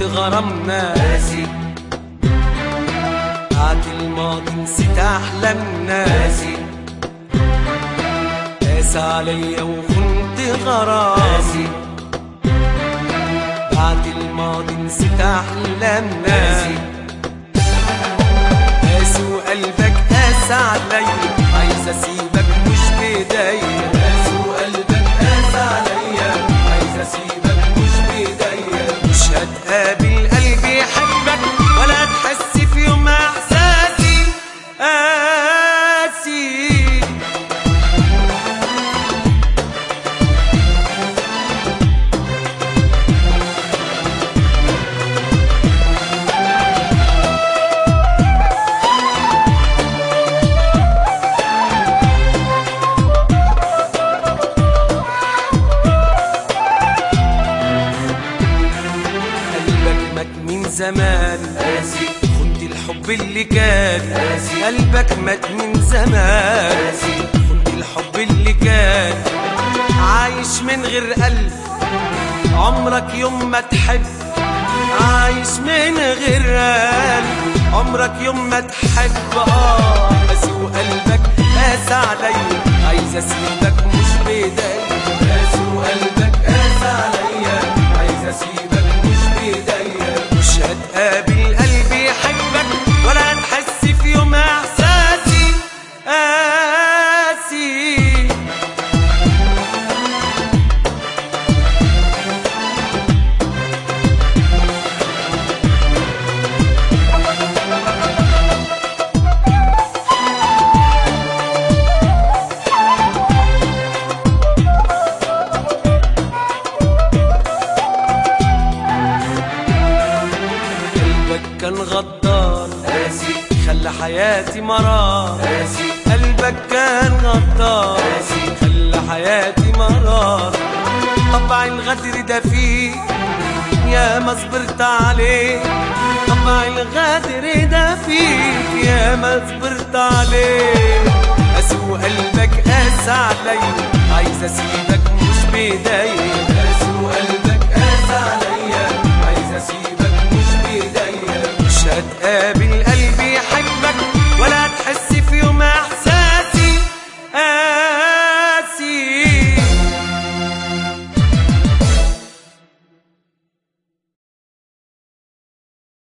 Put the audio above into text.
خنت غرامنا ناسي بعد الماضي نسيت احلامنا ناسي قاس عليا وخنت غرام ناسي بعد الماضي نسيت احلامنا ناسي قاسي وقلبك قاس عليا عايز اسيبك مش بايديا قاسي وقلبك قاس عليا عايز اسيبك مش بايديا مش هتقابل قلبي يحبك ولا تحس في يوم احساسي قاسي قلبك مات من زمان قاسي خنت الحب اللي كان قاسي. قلبك مات من زمان قاسي. خنت الحب اللي كان عايش من غير قلب عمرك يوم ما تحب عايش من غير قلب عمرك يوم ما تحب اه قاسي وقلبك قاس عليا عايز اسيبك مش بايديا قاسي وقلبك قاس عليا عايز اسيبك مش بايديا مش هتقابل قلبي يحبك ولا هتحس في يوم احساسي قاسي قلبك كان غدار قاسي خلى حياتي مرار قاسي قلبك كان غدار قاسي. خلى حياتي مرار طبع الغدر ده فيك يا ما صبرت عليه طبع الغدر ده فيك يا ما صبرت عليه قاسي وقلبك قاس عليا عايز اسيبك مش بايديا قاسي وقلبك قاس عليا عايز اسيبك مش بايديا مش هتقابل